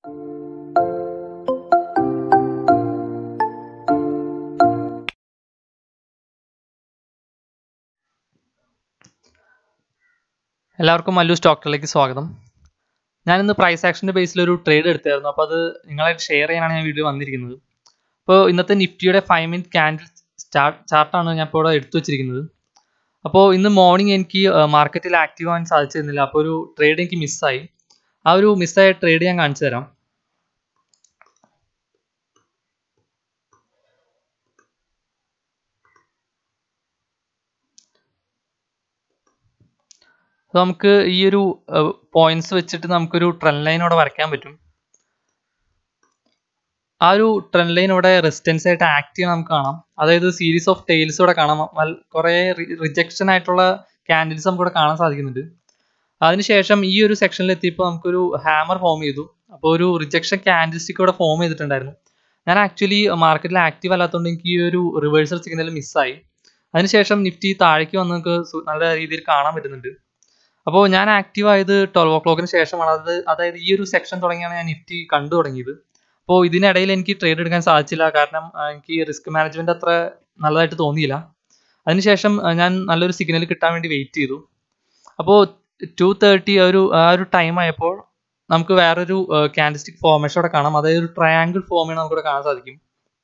എല്ലാവർക്കും മല്ലു സ്റ്റോക്കുകളിലേക്ക് സ്വാഗതം ഞാനിന്ന് പ്രൈസ് ആക്ഷൻ്റെ ബേസിൽ ഒരു ട്രേഡ് എടുത്തായിരുന്നു അപ്പോൾ അത് നിങ്ങളായിട്ട് ഷെയർ ചെയ്യാനാണ് ഞാൻ വീഡിയോ വന്നിരിക്കുന്നത് അപ്പോൾ ഇന്നത്തെ നിഫ്റ്റിയുടെ ഫൈവ് മിനിറ്റ് ക്യാൻഡിൽ സ്റ്റാർട്ട് ചാർട്ടാണ് ഞാൻ ഇപ്പോൾ ഇവിടെ എടുത്തു വെച്ചിരിക്കുന്നത് അപ്പോൾ ഇന്ന് മോർണിംഗ് എനിക്ക് മാർക്കറ്റിൽ ആക്റ്റീവ് ആവാൻ സാധിച്ചിരുന്നില്ല അപ്പോൾ ഒരു ട്രേഡ് എനിക്ക് മിസ്സായി ആ ഒരു മിസ്സായ ട്രേഡ് ഞാൻ കാണിച്ചു തരാം അപ്പോൾ നമുക്ക് ഈ ഒരു പോയിന്റ്സ് വെച്ചിട്ട് നമുക്കൊരു ട്രെൻഡ് ലൈൻ ഇവിടെ വരയ്ക്കാൻ പറ്റും ആ ഒരു ട്രെൻഡ് ലൈൻ ഇവിടെ റെസിസ്റ്റൻസ് ആയിട്ട് ആക്ട് ചെയ്യണം നമുക്ക് കാണാം അതായത് സീരീസ് ഓഫ് ടെയിൽസ് ഇവിടെ കാണാം കുറേ റിജക്ഷൻ ആയിട്ടുള്ള ക്യാൻഡിൽസ് നമുക്ക് ഇവിടെ കാണാൻ സാധിക്കുന്നുണ്ട് അതിനുശേഷം ഈ ഒരു സെക്ഷനിൽ എത്തിയപ്പോൾ നമുക്കൊരു ഹാമർ ഫോം ചെയ്തു അപ്പോൾ ഒരു റിജക്ഷൻ ക്യാൻഡിൽസ്റ്റിക് ഇവിടെ ഫോം ചെയ്തിട്ടുണ്ടായിരുന്നു ഞാൻ ആക്ച്വലി മാർക്കറ്റിൽ ആക്റ്റീവ് അല്ലാത്തതുകൊണ്ട് എനിക്ക് ഈ ഒരു റിവേഴ്സൽ സിഗ്നൽ മിസ്സായി അതിനുശേഷം നിഫ്റ്റി താഴേക്ക് വന്ന് നമുക്ക് നല്ല രീതിയിൽ കാണാൻ പറ്റുന്നുണ്ട് അപ്പോൾ ഞാൻ ആക്റ്റീവ് ആയത് ട്വൽവ് ഓ ക്ലോക്കിന് ശേഷമാണ് അത് അതായത് ഈ ഒരു സെക്ഷൻ തുടങ്ങിയാണ് ഞാൻ നിഫ്റ്റി കണ്ടു തുടങ്ങിയത് അപ്പോൾ ഇതിനിടയിൽ എനിക്ക് ട്രേഡ് എടുക്കാൻ സാധിച്ചില്ല കാരണം എനിക്ക് റിസ്ക് മാനേജ്മെന്റ് അത്ര നല്ലതായിട്ട് തോന്നിയില്ല അതിനുശേഷം ഞാൻ നല്ലൊരു സിഗ്നൽ കിട്ടാൻ വേണ്ടി വെയിറ്റ് ചെയ്തു അപ്പോൾ ടു തേർട്ടി ഒരു ആ ഒരു ടൈം ആയപ്പോൾ നമുക്ക് വേറൊരു ക്യാൻഡിസ്റ്റിക് ഫോർമേഷൻ അവിടെ കാണാം അതായത് ഒരു ട്രയാങ്കിൾ ഫോമിന് നമുക്കിവിടെ കാണാൻ സാധിക്കും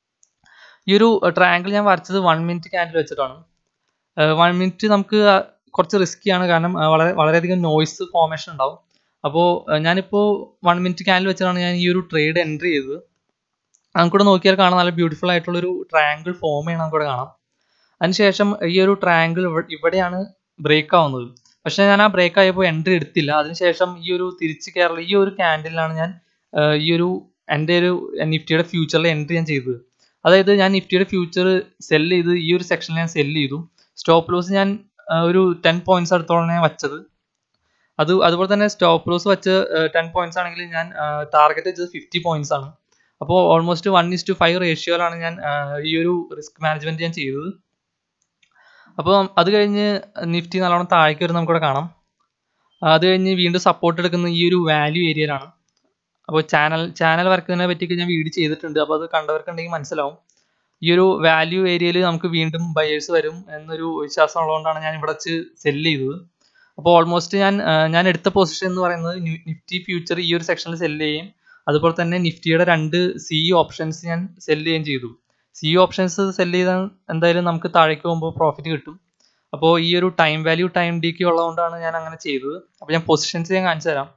ഈ ഒരു ട്രയാങ്കിൾ ഞാൻ വരച്ചത് വൺ മിനിറ്റ് ക്യാൻഡിൽ വെച്ചിട്ടാണ് വൺ മിനിറ്റ് നമുക്ക് കുറച്ച് റിസ്ക്കിയാണ് കാരണം വളരെ വളരെയധികം നോയ്സ് ഫോർമേഷൻ ഉണ്ടാവും അപ്പോൾ ഞാനിപ്പോൾ വൺ മിനിറ്റ് ക്യാനിൽ വെച്ചിട്ടാണ് ഞാൻ ഈ ഒരു ട്രേഡ് എൻട്രി ചെയ്തത് നമുക്കിവിടെ നോക്കിയാൽ കാണാം നല്ല ബ്യൂട്ടിഫുൾ ആയിട്ടുള്ളൊരു ട്രയാങ്കിൾ ഫോം ചെയ്യണം നമുക്കിവിടെ കാണാം അതിനുശേഷം ഈ ഒരു ട്രയാങ്കിൾ ഇവിടെയാണ് ബ്രേക്ക് ആവുന്നത് പക്ഷേ ഞാൻ ആ ബ്രേക്ക് ആയപ്പോൾ എൻട്രി എടുത്തില്ല അതിനുശേഷം ഈ ഒരു തിരിച്ച് കയറുള്ള ഈ ഒരു ക്യാൻഡിലാണ് ഞാൻ ഈ ഒരു എൻ്റെ ഒരു നിഫ്റ്റിയുടെ ഫ്യൂച്ചറിൽ എൻട്രി ഞാൻ ചെയ്തത് അതായത് ഞാൻ നിഫ്റ്റിയുടെ ഫ്യൂച്ചർ സെല് ചെയ്ത് ഈ ഒരു സെക്ഷനിൽ ഞാൻ സെല് ചെയ്തു സ്റ്റോപ്പ് ലോസ് ഞാൻ ഒരു ടെൻ പോയിന്റ്സ് അടുത്തോളം ഞാൻ വെച്ചത് അത് അതുപോലെ തന്നെ സ്റ്റോപ്പ് ലോസ് വെച്ച് ടെൻ പോയിന്റ്സ് ആണെങ്കിൽ ഞാൻ ടാർഗറ്റ് വെച്ചത് ഫിഫ്റ്റി പോയിന്റ്സ് ആണ് അപ്പോൾ almost one is to five റേഷ്യോയിലാണ് ഞാൻ ഈ ഒരു റിസ്ക് മാനേജ്മെന്റ് ഞാൻ ചെയ്തത് അപ്പോൾ അത് കഴിഞ്ഞ് നിഫ്റ്റി നല്ലോണം താഴേക്ക് വരും നമുക്കിവിടെ കാണാം അത് കഴിഞ്ഞ് വീണ്ടും സപ്പോർട്ട് എടുക്കുന്ന ഈ ഒരു വാല്യൂ ഏരിയയിലാണ് അപ്പോൾ ചാനൽ ചാനൽ വരക്കുന്നതിനെ പറ്റിയൊക്കെ ഞാൻ വീഡിയോ ചെയ്തിട്ടുണ്ട് അപ്പോൾ അത് കണ്ടവർക്കുണ്ടെങ്കിൽ മനസ്സിലാവും ഈ ഒരു വാല്യൂ ഏരിയയിൽ നമുക്ക് വീണ്ടും ബയേഴ്സ് വരും എന്നൊരു വിശ്വാസം ഉള്ളതുകൊണ്ടാണ് ഞാൻ ഇവിടെ വെച്ച് സെല്ല് ചെയ്തത് അപ്പോൾ ഓൾമോസ്റ്റ് ഞാൻ ഞാൻ എടുത്ത പൊസിഷൻ എന്ന് പറയുന്നത് നിഫ്റ്റി ഫ്യൂച്ചർ ഈ ഒരു സെക്ഷനിൽ സെല്ല് ചെയ്യും അതുപോലെ തന്നെ നിഫ്റ്റിയുടെ രണ്ട് സി ഓപ്ഷൻസ് ഞാൻ സെല്ല് ചെയ്യുകയും ചെയ്തു സി ഓപ്ഷൻസ് സെല്ല് ചെയ്താൽ എന്തായാലും നമുക്ക് താഴേക്ക് പോകുമ്പോൾ പ്രോഫിറ്റ് കിട്ടും അപ്പോൾ ഈ ഒരു ടൈം വാല്യൂ ടൈം ഡിക്ക് ഉള്ളതുകൊണ്ടാണ് ഞാൻ അങ്ങനെ ചെയ്തത് അപ്പോൾ ഞാൻ പൊസിഷൻസ് ഞാൻ കാണിച്ചു തരാം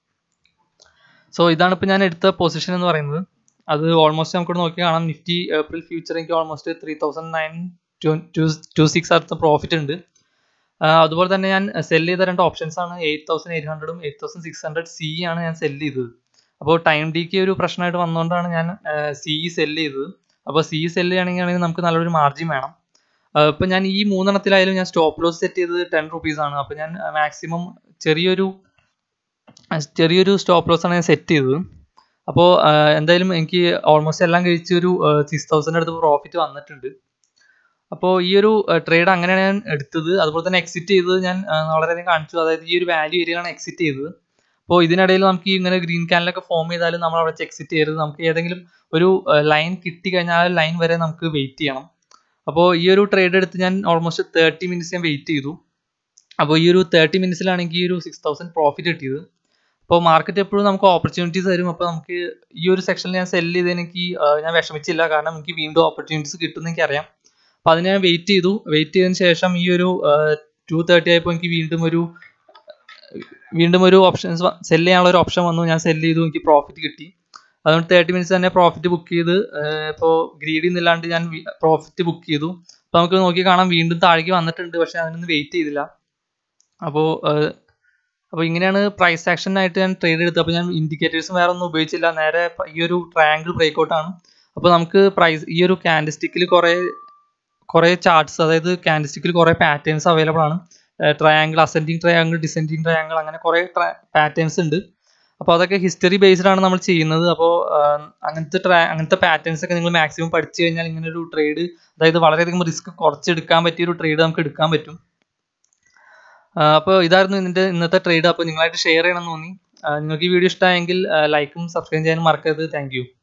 സോ ഇതാണ് ഇപ്പോൾ ഞാൻ എടുത്ത പൊസിഷൻ എന്ന് പറയുന്നത് അത് ഓൾമോസ്റ്റ് നമുക്ക് നോക്കി കാണാം നിഫ്റ്റി ഏപ്രിൽ ഫ്യൂച്ചർ എനിക്ക് almost three thousand nine two six അടുത്ത പ്രോഫിറ്റ് ഉണ്ട് അതുപോലെ തന്നെ ഞാൻ സെല് ചെയ്ത രണ്ട് ഓപ്ഷൻസ് ആണ് എയ്റ്റ് തൗസൻഡ് എയ്റ്റ് ഹൺഡ്രഡും eight thousand six hundred C ആണ് ഞാൻ സെല് ചെയ്തത് അപ്പോൾ ടൈം ഡിക്ക് ഒരു പ്രശ്നമായിട്ട് വന്നുകൊണ്ടാണ് ഞാൻ സി സെല് ചെയ്തത് അപ്പോൾ സി സെല് ചെയ്യണമെങ്കിൽ നമുക്ക് നല്ലൊരു മാർജിൻ വേണം ഇപ്പം ഞാൻ ഈ മൂന്നെണ്ണത്തിലായാലും ഞാൻ സ്റ്റോപ്പ് ലോസ് സെറ്റ് ചെയ്തത് ടെൻ റുപ്പീസ് ആണ് അപ്പോൾ ഞാൻ മാക്സിമം ചെറിയൊരു ചെറിയൊരു സ്റ്റോപ്പ് ലോസ് ആണ് ഞാൻ സെറ്റ് ചെയ്തത് അപ്പോൾ എന്തായാലും എനിക്ക് ഓൾമോസ്റ്റ് എല്ലാം കഴിച്ച് ഒരു സിക്സ് തൗസൻഡ് അടുത്ത് പ്രോഫിറ്റ് വന്നിട്ടുണ്ട് അപ്പോൾ ഈ ഒരു ട്രേഡ് അങ്ങനെയാണ് ഞാൻ എടുത്തത് അതുപോലെ തന്നെ എക്സിറ്റ് ചെയ്തത് ഞാൻ വളരെയധികം കാണിച്ചു അതായത് ഈ ഒരു വാല്യൂ ഏരിയയിലാണ് എക്സിറ്റ് ചെയ്തത് അപ്പോൾ ഇതിനിടയിൽ നമുക്ക് ഇങ്ങനെ ഗ്രീൻ ക്യാനിലൊക്കെ ഫോം ചെയ്താലും നമ്മൾ അവിടെ എക്സിറ്റ് ചെയ്യരുത് നമുക്ക് ഏതെങ്കിലും ഒരു ലൈൻ കിട്ടി കഴിഞ്ഞാൽ ആ ലൈൻ വരെ നമുക്ക് വെയിറ്റ് ചെയ്യണം അപ്പോൾ ഈ ഒരു ട്രേഡ് എടുത്ത് ഞാൻ ഓൾമോസ്റ്റ് തേർട്ടി മിനിറ്റ്സ് ഞാൻ വെയിറ്റ് ചെയ്തു അപ്പോൾ ഈ ഒരു തേർട്ടി മിനിറ്റ്സിലാണെങ്കിൽ ഈ ഒരു സിക്സ് തൗസൻഡ് പ്രോഫിറ്റ് കിട്ടിയത് അപ്പോൾ മാർക്കറ്റ് എപ്പോഴും നമുക്ക് ഓപ്പർച്യൂണിറ്റീസ് തരും അപ്പോൾ നമുക്ക് ഈ ഒരു സെക്ഷനിൽ ഞാൻ സെല് ചെയ്ത് എനിക്ക് ഞാൻ വിഷമിച്ചില്ല കാരണം എനിക്ക് വീണ്ടും ഓപ്പർച്യൂണിറ്റീസ് കിട്ടുമെന്ന് എനിക്കറിയാം അപ്പോൾ അതിന് ഞാൻ വെയിറ്റ് ചെയ്തു വെയിറ്റ് ചെയ്തതിന് ശേഷം ഈ ഒരു ടു തേർട്ടി ആയപ്പോൾ എനിക്ക് വീണ്ടും ഒരു വീണ്ടും ഒരു ഓപ്ഷൻസ് സെല് ചെയ്യാനുള്ള ഒരു ഓപ്ഷൻ വന്നു ഞാൻ സെല് ചെയ്തു എനിക്ക് പ്രോഫിറ്റ് കിട്ടി അതുകൊണ്ട് തേർട്ടി മിനിറ്റ്സ് തന്നെ പ്രോഫിറ്റ് ബുക്ക് ചെയ്ത് ഇപ്പോൾ ഗ്രീഡി എന്നില്ലാണ്ട് ഞാൻ പ്രോഫിറ്റ് ബുക്ക് ചെയ്തു അപ്പോൾ നമുക്ക് നോക്കി കാണാം വീണ്ടും താഴേക്ക് വന്നിട്ടുണ്ട് പക്ഷേ അതിനൊന്നും വെയിറ്റ് ചെയ്തില്ല അപ്പോൾ അപ്പോൾ ഇങ്ങനെയാണ് പ്രൈസ് ആക്ഷനായിട്ട് ഞാൻ ട്രേഡ് എടുത്തത് അപ്പോൾ ഞാൻ ഇൻഡിക്കേറ്റേഴ്സും വേറെ ഒന്നും ഉപയോഗിച്ചില്ല നേരെ ഈ ഒരു ട്രയാങ്കിൾ ബ്രേക്ക്ഔട്ട് ആണ് അപ്പോൾ നമുക്ക് പ്രൈസ് ഈ ഒരു ക്യാൻഡിസ്റ്റിക്കിൽ കുറേ കുറേ ചാർട്ട്സ് അതായത് ക്യാൻഡിസ്റ്റിക്കിൽ കുറേ പാറ്റേൺസ് അവൈലബിൾ ആണ് triangle ascending triangle descending triangle അങ്ങനെ കുറേ പാറ്റേൺസ് ഉണ്ട് അപ്പോൾ അതൊക്കെ ഹിസ്റ്ററി ബേസ്ഡ് ആണ് നമ്മൾ ചെയ്യുന്നത് അപ്പോൾ അങ്ങനത്തെ ട്രാ അങ്ങനത്തെ പാറ്റേൺസ് ഒക്കെ നിങ്ങൾ മാക്സിമം പഠിച്ചു കഴിഞ്ഞാൽ ഇങ്ങനെ ഒരു ട്രേഡ് അതായത് വളരെയധികം റിസ്ക് കുറച്ചെടുക്കാൻ പറ്റിയ ഒരു ട്രേഡ് നമുക്ക് എടുക്കാൻ പറ്റും അപ്പോൾ ഇതായിരുന്നു ഇതിൻ്റെ ഇന്നത്തെ ട്രേഡ് അപ്പോൾ നിങ്ങളായിട്ട് ഷെയർ ചെയ്യണം എന്ന് തോന്നി നിങ്ങൾക്ക് ഈ വീഡിയോ ഇഷ്ടമായെങ്കിൽ ലൈക്കും സബ്സ്ക്രൈബ് ചെയ്യാനും മറക്കരുത് താങ്ക്